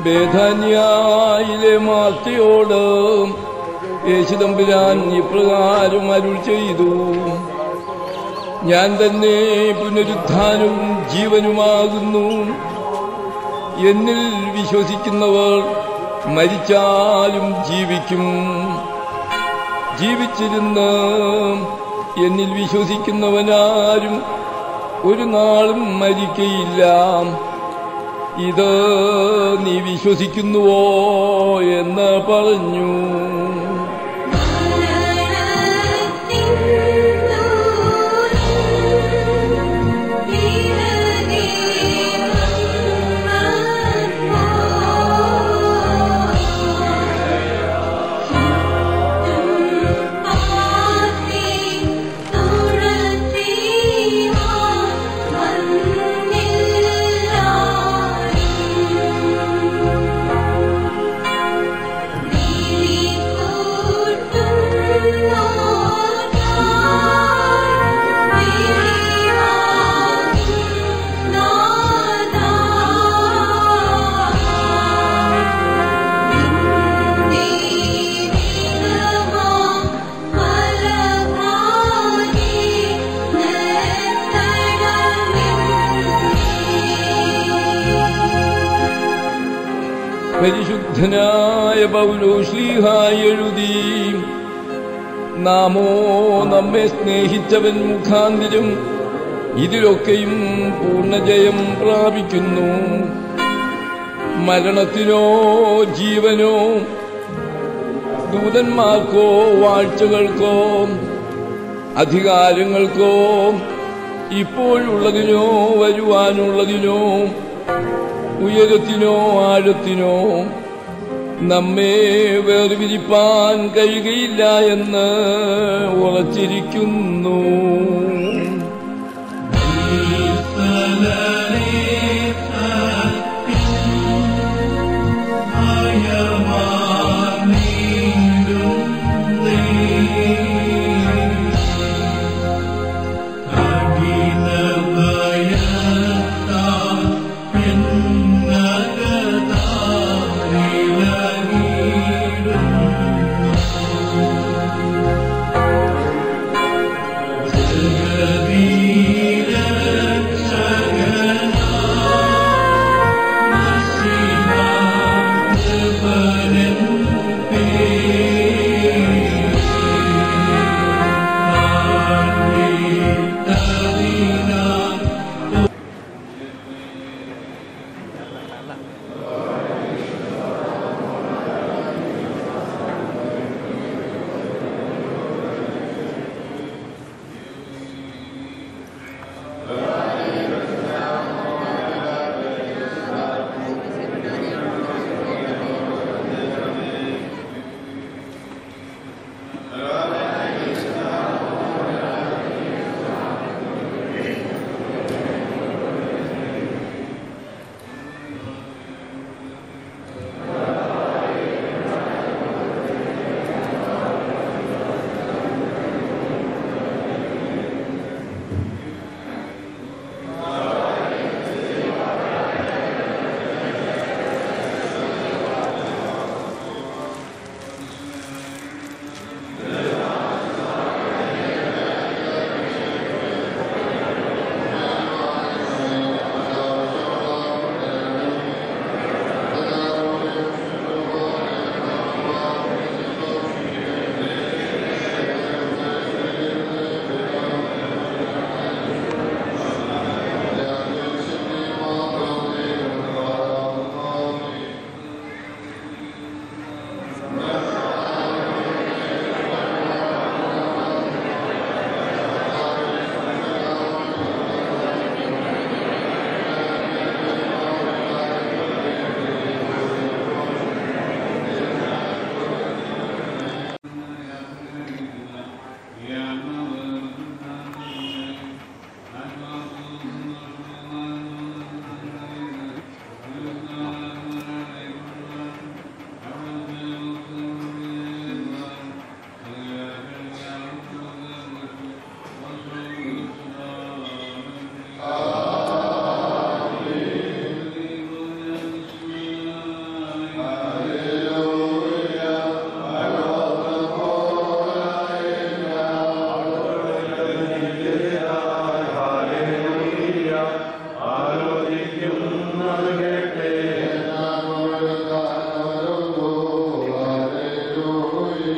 ബേധാന്യായിലെ മാർത്തയോട് യേശുദമ്പുരാൻ ഇപ്രകാരം അരുൾ ചെയ്തു ഞാൻ തന്നെ പുനരുത്ഥാനവും ജീവനുമാകുന്നു എന്നിൽ വിശ്വസിക്കുന്നവർ മരിച്ചാലും ജീവിക്കും ജീവിച്ചിരുന്ന് എന്നിൽ വിശ്വസിക്കുന്നവനാരും ഒരു നാളും മരിക്കയില്ല ഇത് നീ വിശ്വസിക്കുന്നുവോ എന്ന് പറഞ്ഞു പരിശുദ്ധനായ പൗലോശ്ലീഹായി എഴുതി നാമോ നമ്മെ സ്നേഹിച്ചവൻ മുഖാന്തിരം ഇതിലൊക്കെയും പൂർണ്ണജയം പ്രാപിക്കുന്നു മരണത്തിനോ ജീവനോ ദൂതന്മാർക്കോ വാഴ്ചകൾക്കോ അധികാരങ്ങൾക്കോ ഇപ്പോഴുള്ളതിനോ വരുവാനുള്ളതിനോ ഉയരത്തിനോ ആഴത്തിനോ നമ്മെ വേർപിരിപ്പാൻ കഴിയുകയില്ല എന്ന് ഉറച്ചിരിക്കുന്നു Yeah.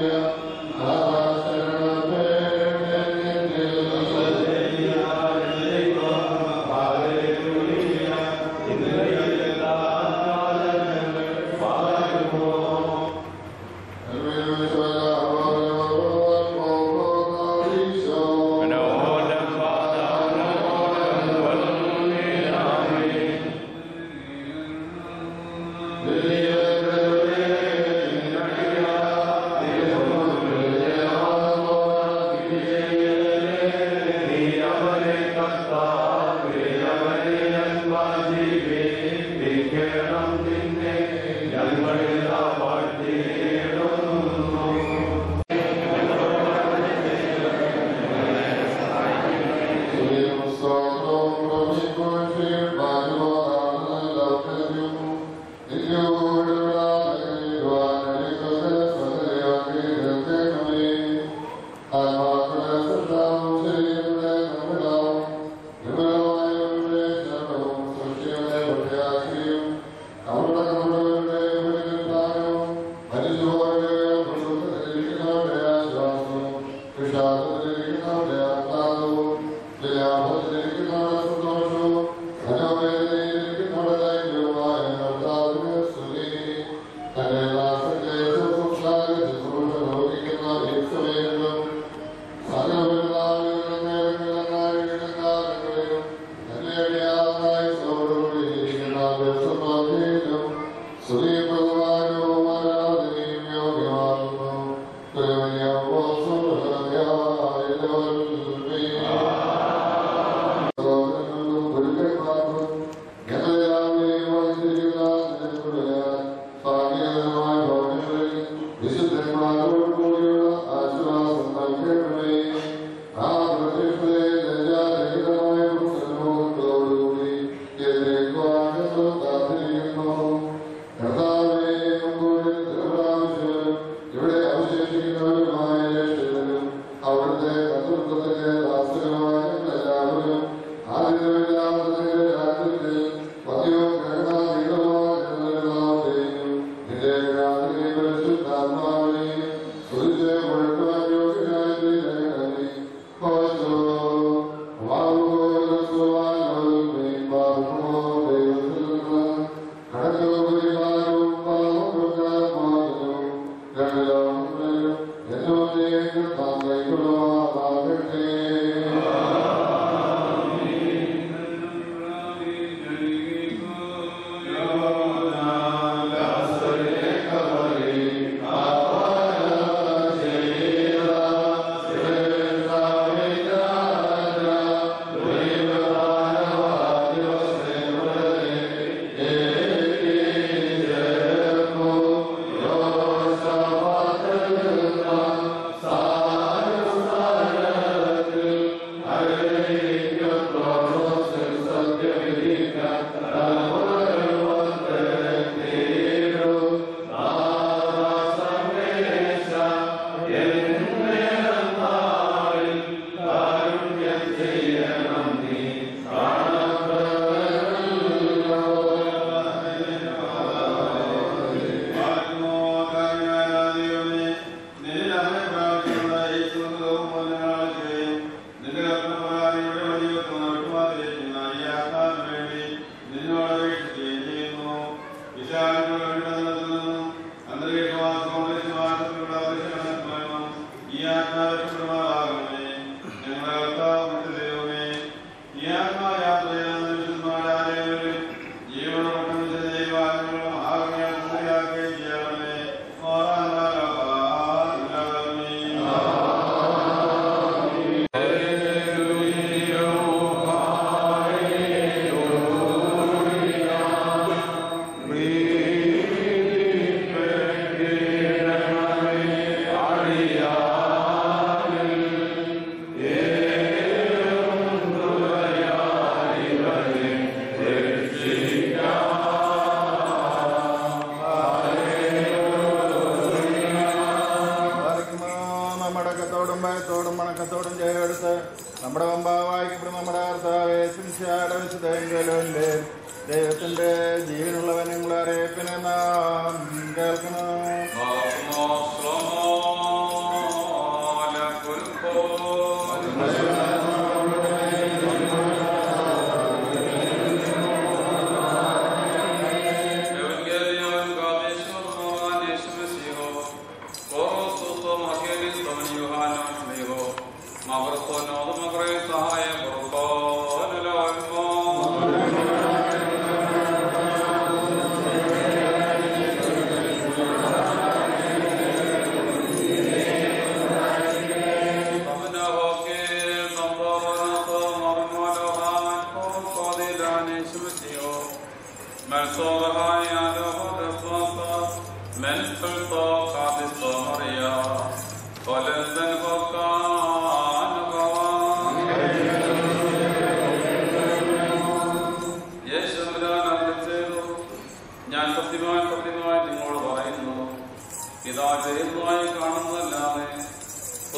ഭയത്തോടും ഭയത്തോടും വണക്കത്തോടും ജയമെടുത്ത് നമ്മുടെ വമ്പാവായിക്കപ്പെടും നമ്മുടെ കർത്താവെ സിൻഷായുടെ വിശുദ്ധെങ്കിലുണ്ട് ദൈവത്തിന്റെ ജീവനുള്ളവൻ നിങ്ങളെ അറിയിപ്പിനെ നാം കേൾക്കണം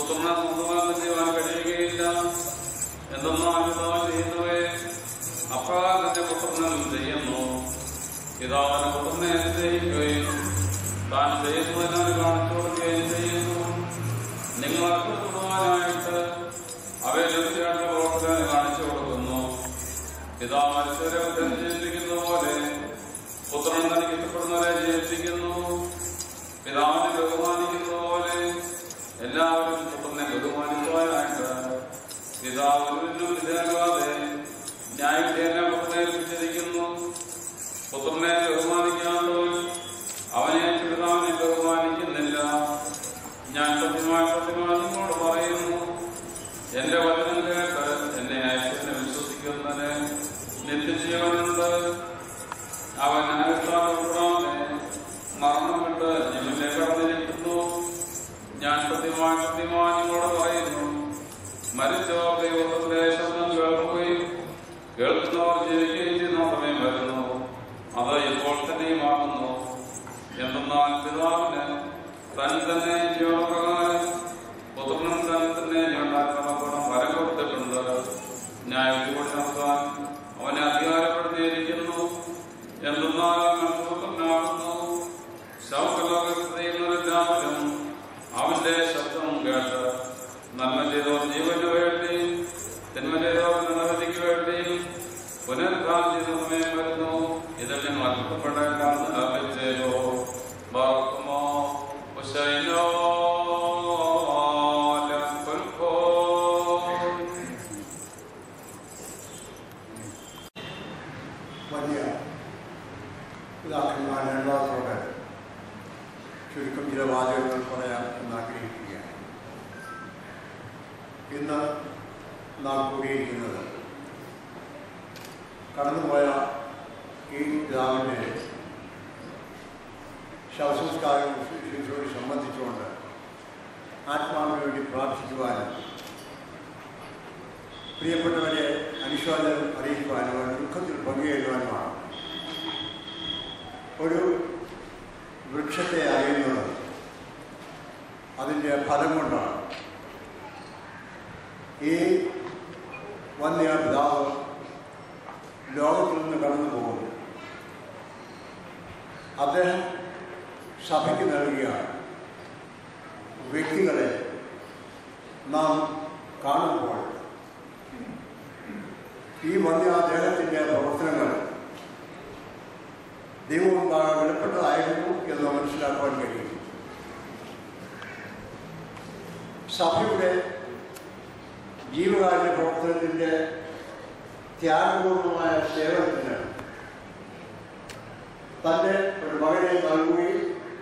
പുത്രനെ സ്വന്തമാക്കാൻ ചെയ്യുവാൻ കഴിയുകയില്ല എന്തെന്നാൽ പിതാവ് ചെയ്യുന്നവയെ അപ്രകാരത്തിന്റെ പുത്രനും ചെയ്യുന്നു പിതാവിന് പുത്രനെ അനുഗ്രഹിക്കുകയും താൻ ചെയ്യുന്നതിനാൽ കാണിച്ചു കൊടുക്കുകയും ചെയ്യുന്നു നിങ്ങൾ അത്ഭുതമാനായിട്ട് അവയെ ലഭിക്കേണ്ട പ്രവർത്തനം കാണിച്ചു കൊടുക്കുന്നു പിതാവ് മനുഷ്യരെ ജയിപ്പിക്കുന്ന പോലെ പുത്രൻ തനിക്ക് ഇഷ്ടപ്പെടുന്നവരെ ജയിപ്പിക്കുന്നു പിതാവിനെ ബഹുമാനിക്കുന്ന പോലെ എല്ലാവരും പുത്രനെ ബഹുമാനിക്കുവാനായിട്ട് പിതാവ് ഒരുവിനും വിധേയമാകാതെ ന്യായവിധേയനെ പുത്രനെ ഏൽപ്പിച്ചിരിക്കുന്നു പുത്രനെ ബഹുമാനിക്കാത്തവൻ അവനെ പിതാവിനെ ബഹുമാനിക്കുന്നില്ല ഞാൻ സത്യമായി സത്യമായി നിങ്ങളോട് പറയുന്നു എന്റെ വചനം കേട്ട് എന്നെ അയച്ചതിനെ വിശ്വസിക്കുന്നതിന് നിത്യജീവനുണ്ട് അവൻ അനുഷ്ഠാനപ്പെടാതെ മരണം വിട്ട് ജീവന്റെ കടന്നിരിക്കുന്നു ഞാൻ സത്യമായി സത്യമായി നിങ്ങളോട് പറയുന്നു മരിച്ചവർ ദൈവത്തിന്റെ ശബ്ദം കേൾക്കുകയും കേൾക്കുന്നവർ ജീവിക്കുകയും ചെയ്യുന്ന സമയം വരുന്നു അത് ഇപ്പോൾ തന്നെയുമാകുന്നു എന്തെന്നാൽ പിതാവിന് തൻ തന്നെ ജീവപ്രകാരം പുത്രനും തൻ തന്നെ ജീവനാത്മകം വരം കൊടുത്തിട്ടുണ്ട് ന്യായവിധി നടത്താൻ അവനെ അധികാരപ്പെടുത്തിയിരിക്കുന്നു എന്തെന്നാൽ അവൻ സുഖനാകുന്നു ശവകലോകത്തെല്ലാവരും അവന്റെ ശബ്ദം കേട്ട് നന്മ ചെയ്തവർ ജീവന് വേണ്ടി തിന്മ ചെയ്തവർ നിലവിധിക്ക് വേണ്ടി പുനരുദ്ധാനം ചെയ്ത സമയം വരുന്നു ഇതിൽ നിങ്ങൾ അത്ഭുതപ്പെടേണ്ടെന്ന് ലഭിച്ചോ ബാക്കുമോ ഉശൈനോ ലംകുൽക്കോ വലിയ പിതാക്കന്മാർ രണ്ടാമത്തോടെ ചുരുക്കം ചില വാചകങ്ങൾ പറയാൻ എന്ന് ആഗ്രഹിക്കുകയാണ് ഇന്ന് നാം കൂടിയിരിക്കുന്നത് കടന്നുപോയ ഈ പിതാവിൻ്റെ ശവസംസ്കാരവും ശുശ്രൂഷയോട് സംബന്ധിച്ചുകൊണ്ട് ആത്മാവിന് വേണ്ടി പ്രാർത്ഥിക്കുവാനും പ്രിയപ്പെട്ടവരെ അനുശോചനം അറിയിക്കുവാനും അവരുടെ ദുഃഖത്തിൽ പങ്കുചേരുവാനുമാണ് ഒരു വൃക്ഷത്തെ അറിയുന്നത് അതിൻ്റെ ഫലം കൊണ്ടാണ് ഈ വന്യ പിതാവ് ലോകത്തിൽ നിന്ന് കടന്നു പോകുന്നു അദ്ദേഹം സഭയ്ക്ക് നൽകിയ വ്യക്തികളെ നാം കാണുമ്പോൾ ഈ വന്യ അദ്ദേഹത്തിൻ്റെ പ്രവർത്തനങ്ങൾ ദൈവമുണ്ടാകാൻ വെളിപ്പെട്ടതായിരുന്നു എന്ന് മനസ്സിലാക്കുവാൻ കഴിയും സഭയുടെ ജീവകാരുണ്യ പ്രവർത്തനത്തിൻ്റെ ത്യാഗപൂർണമായ സേവനത്തിന് തൻ്റെ ഒരു മകനെ നൽകുകയും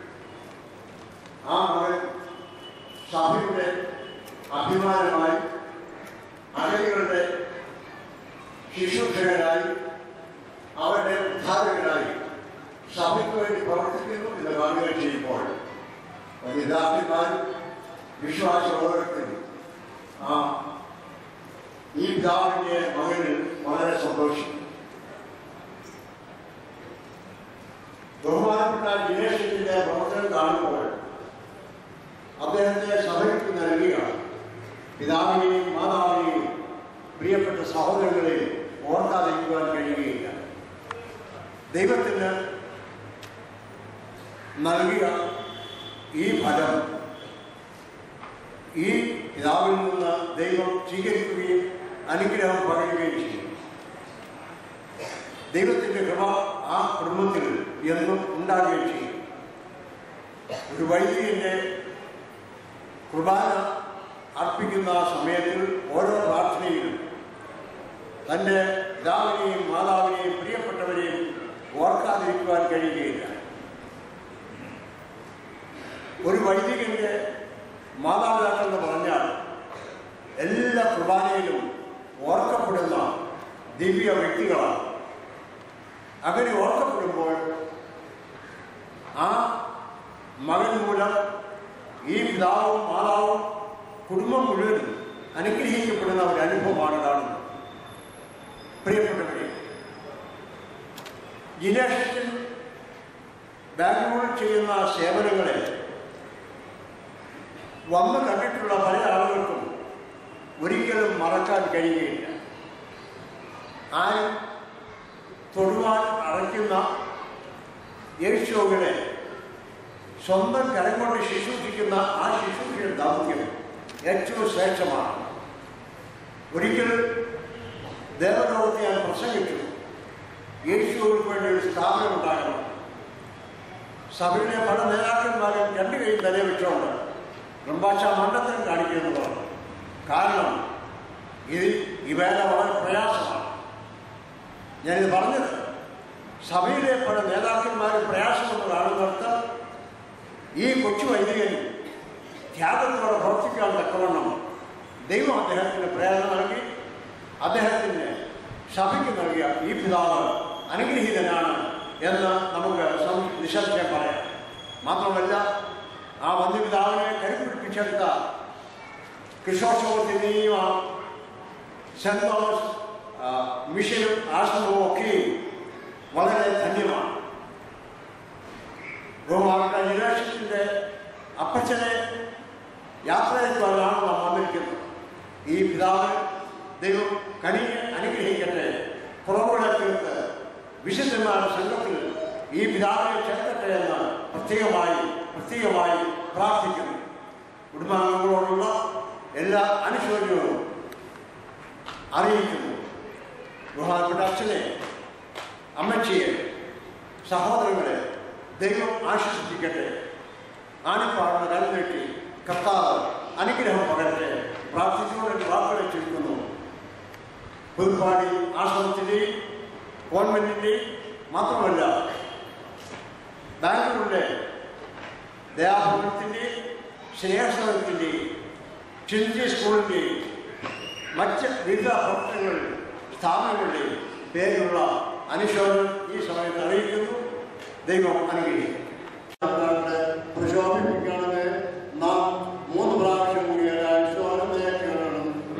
ആ മകൻ സഭയുടെ അഭിമാനമായി അഗതികളുടെ ശിശുക്ഷകരായി അവരുടെ ഉദ്ധാരകരായി സഭയ്ക്ക് വേണ്ടി പ്രവർത്തിക്കുന്നു എന്ന് കാണുകയും ചെയ്യുമ്പോൾ പിതാക്കന്മാരും വിശ്വാസ ഓരോരുത്തരും ആ ഈ പിതാവിൻ്റെ മകനിൽ വളരെ സന്തോഷിക്കും ബഹുമാനപ്പെട്ട ജിനേഷത്തിന്റെ പ്രവർത്തനം കാണുമ്പോൾ അദ്ദേഹത്തെ സഭയ്ക്ക് നൽകിയ പിതാവിനെയും മാതാവിനെയും പ്രിയപ്പെട്ട സഹോദരങ്ങളെയും ഓർക്കാതിരിക്കുവാൻ കഴിയുകയില്ല ദൈവത്തിന് നൽകിയ ഈ ഫലം ഈ പിതാവിൽ നിന്ന് ദൈവം സ്വീകരിക്കുകയും അനുഗ്രഹം പകരുകയും ചെയ്യും ദൈവത്തിൻ്റെ കൃപ ആ കുടുംബത്തിൽ എന്നും ഉണ്ടാകുകയും ചെയ്യും ഒരു വൈദികന്റെ കുർബാന അർപ്പിക്കുന്ന സമയത്തിൽ ഓരോ പ്രാർത്ഥനയിലും തൻ്റെ പിതാവിനെയും മാതാവിനെയും പ്രിയപ്പെട്ടവരെയും ഓർക്കാതിരിക്കുവാൻ കഴിയുകയില്ല ഒരു വൈദികന്റെ മാതാപിതാക്കൾ എന്ന് പറഞ്ഞാൽ എല്ലാ കുർബാനയിലും ഓർക്കപ്പെടുന്ന ദിവ്യ വ്യക്തികളാണ് അങ്ങനെ ഓർക്കപ്പെടുമ്പോൾ ആ മകൻ മൂലം ഈ പിതാവും മാതാവും കുടുംബം മുഴുവൻ അനുഗ്രഹിക്കപ്പെടുന്ന ഒരു അനുഭവമാണ് കാണുന്നത് പ്രിയപ്പെട്ടവരെ ജിനേഷൻ ബാംഗ്ലൂരിൽ ചെയ്യുന്ന സേവനങ്ങളെ വന്നു കണ്ടിട്ടുള്ള പല ആളുകളും ഒരിക്കലും മറക്കാൻ കഴിയുകയില്ല ആരും തൊടുവാൻ അടയ്ക്കുന്ന യേശുവിനെ സ്വന്തം കരം കൊണ്ട് ശുശ്രൂഷിക്കുന്ന ആ ശുശ്രൂഷയുടെ ദൗത്യം ഏറ്റവും ശ്രേഷ്ഠമാണ് ഒരിക്കൽ ദേവലോകത്തെ ഞാൻ പ്രസംഗിച്ചു യേശുവിന് വേണ്ടി ഒരു സ്ഥാപനം ഉണ്ടാകണം സഭയിലെ പല നേതാക്കന്മാരും രണ്ടു കൈ തലയെ വെച്ചുകൊണ്ട് റംബാഷ മണ്ഡലം കാണിക്കുന്നതാണ് കാരണം ഇത് ഈ വേല വളരെ പ്രയാസമാണ് ഞാനിത് പറഞ്ഞത് സഭയിലെ പല നേതാക്കന്മാരും പ്രയാസമെന്ന് കാണുന്നിടത്ത് ഈ കൊച്ചു വൈദികൻ ത്യാഗത്തോടെ പ്രവർത്തിക്കാൻ തക്കവണ്ണം ദൈവം അദ്ദേഹത്തിന് പ്രേരണ നൽകി അദ്ദേഹത്തിന് സഭയ്ക്ക് നൽകിയ ഈ പിതാവ് അനുഗ്രഹീതനാണ് എന്ന് നമുക്ക് സം- നിസ്സംശയം പറയാം മാത്രമല്ല ആ വന്യപിതാവിനെ കരുപിടിപ്പിച്ചെടുത്ത കിഷോത്സവത്തിൻ്റെയും ആ സെൻറ് തോമസ് ആ, മിഷനും ആശ്രമവും ഒക്കെയും വളരെ ധന്യമാണ് ബഹുമാനപ്പെട്ട നിരാശത്തിൻ്റെ അപ്പച്ചനെ യാത്രയക്കുവാനാണ് നാം വന്നിരിക്കുന്നത് ഈ പിതാവ് ദൈവം കനിയെ അനുഗ്രഹിക്കട്ടെ പുറമുകളെ തീർത്ത് വിശുദ്ധന്മാരുടെ സംഘത്തിൽ ഈ പിതാവിനെ ചേർക്കട്ടെ എന്ന് പ്രത്യേകമായി പ്രത്യേകമായി പ്രാർത്ഥിക്കുന്നു കുടുംബാംഗങ്ങളോടുള്ള എല്ലാ അനുശോചനവും അറിയിക്കുന്നു ബഹുമാനപ്പെട്ട അച്ഛനെ അമ്മച്ചിയെ സഹോദരങ്ങളെ ദൈവം ആശ്വസിപ്പിക്കട്ടെ ആണിപ്പാടുന്ന കരം നീട്ടി കർത്താവ് അനുഗ്രഹം പകരട്ടെ പ്രാർത്ഥിച്ചുകൊണ്ട് എൻ്റെ വാക്കുകളെ ചുരുക്കുന്നു പുതുപ്പാടി ആശ്രമത്തിൻ്റെയും ഗവൺമെൻറ്റിൻ്റെയും മാത്രമല്ല ബാംഗ്ലൂരിലെ ദയാഭവനത്തിൻ്റെയും സ്നേഹസനത്തിൻ്റെയും ചിന്തി സ്കൂളിൻ്റെയും മറ്റ് വിവിധ പ്രവർത്തനങ്ങളിൽ സ്ഥാപനങ്ങളുടെയും പേരിലുള്ള അനുശോചനം ഈ സമയത്ത് അറിയിക്കുന്നു ദൈവം അനുഗ്രഹിക്കും പ്രശോഭിപ്പിക്കണമേ നാം മൂന്ന് പ്രാവശ്യം കൂടി അനുശോചനം കേൾക്കണം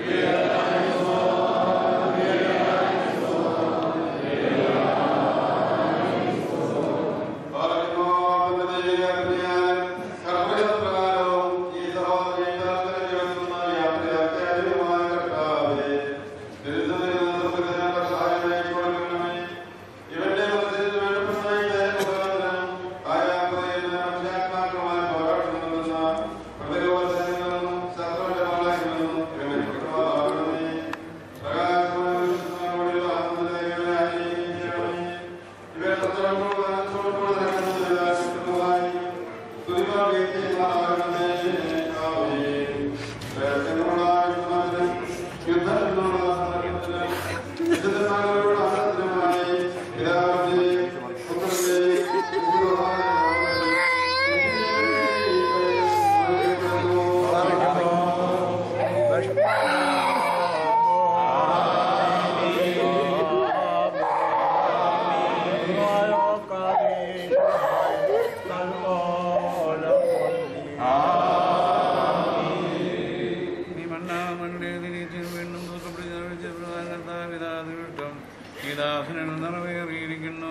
നീ മണ്ണാമണ്ഡേ തിരിച്ച് വീണ്ടും തൂക്കപ്പിടിച്ച പ്രധാനത്താവിതാതിവിട്ടം ഈ ദാസനങ്ങൾ നിറവേറിയിരിക്കുന്നു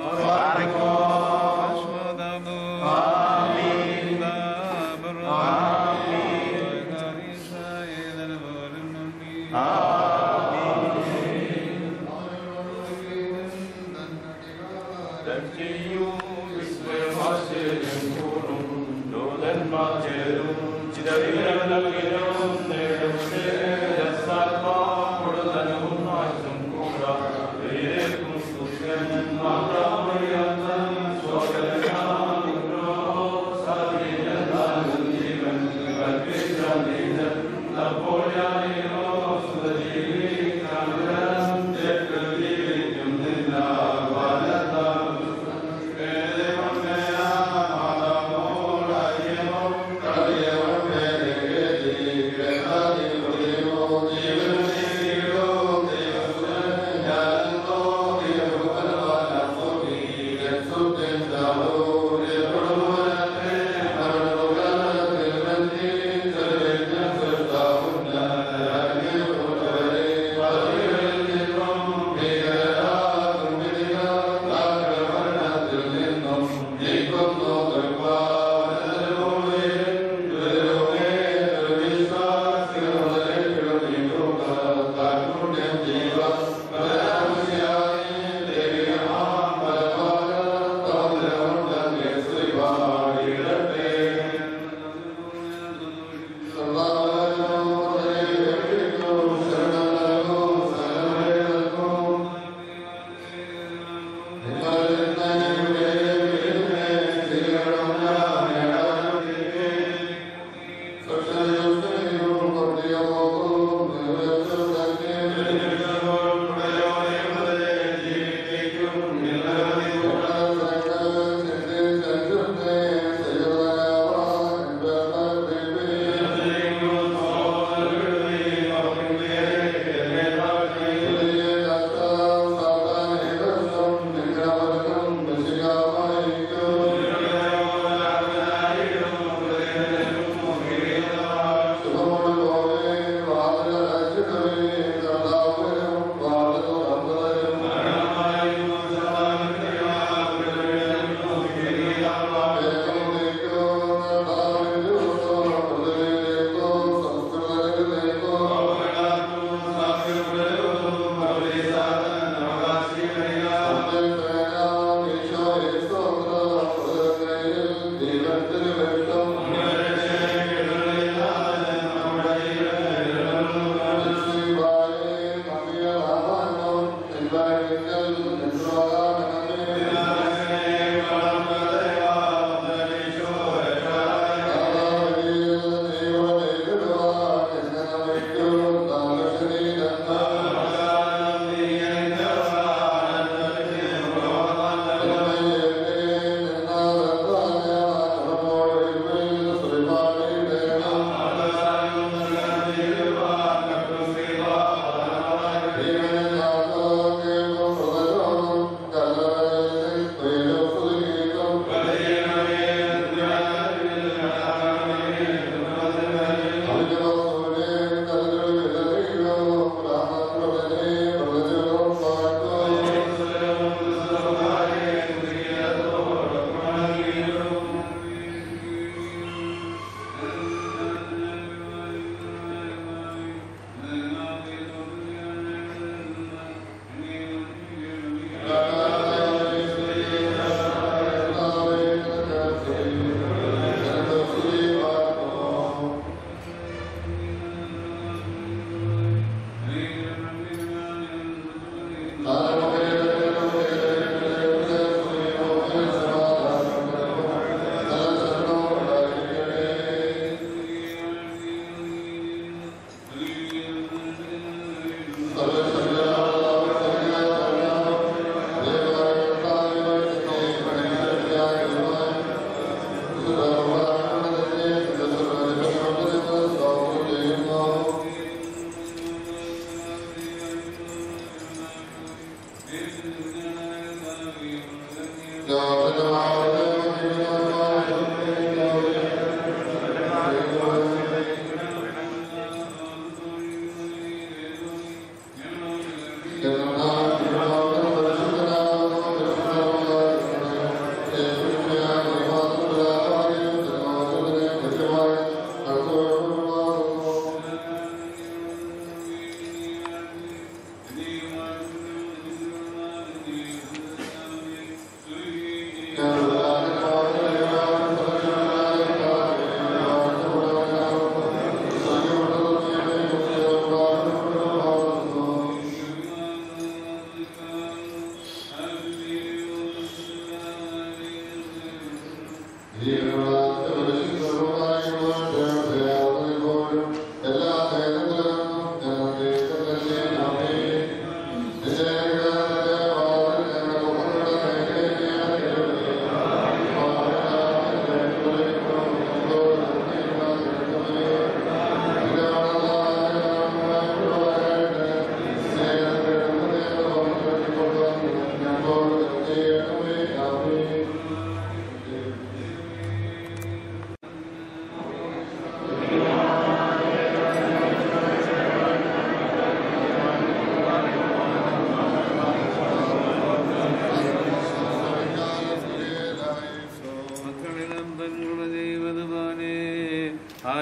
അശ്വതാബോ. ദാബറോ. കാരീസായേതനപോലും നന്ദി. ും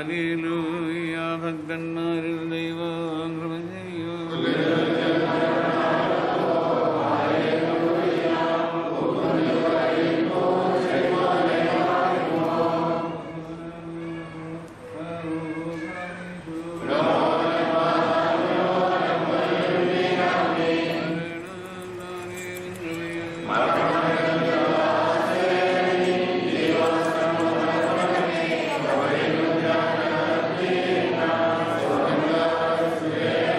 ഹാലേലൂയ ഭക്തന്മാരിൽ ദൈവം കൃപ ചെയ്യൂ ും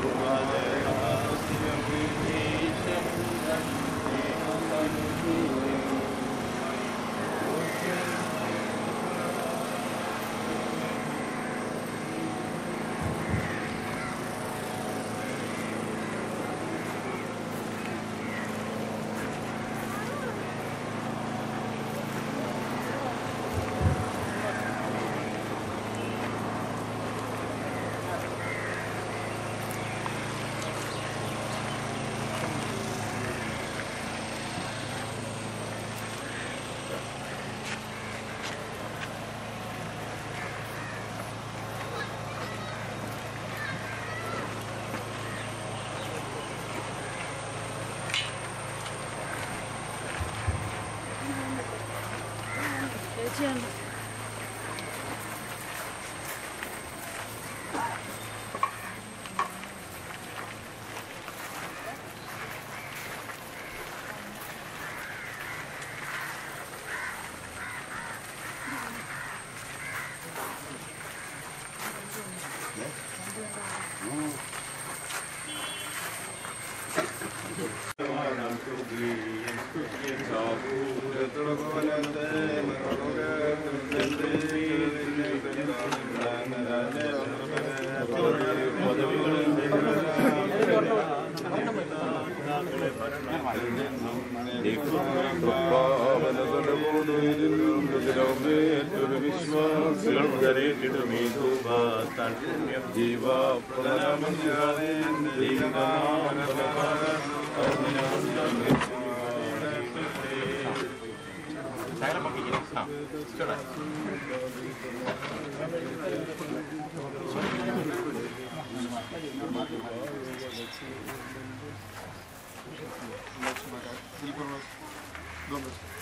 ചേച്ചിയാണ് ¿Dónde?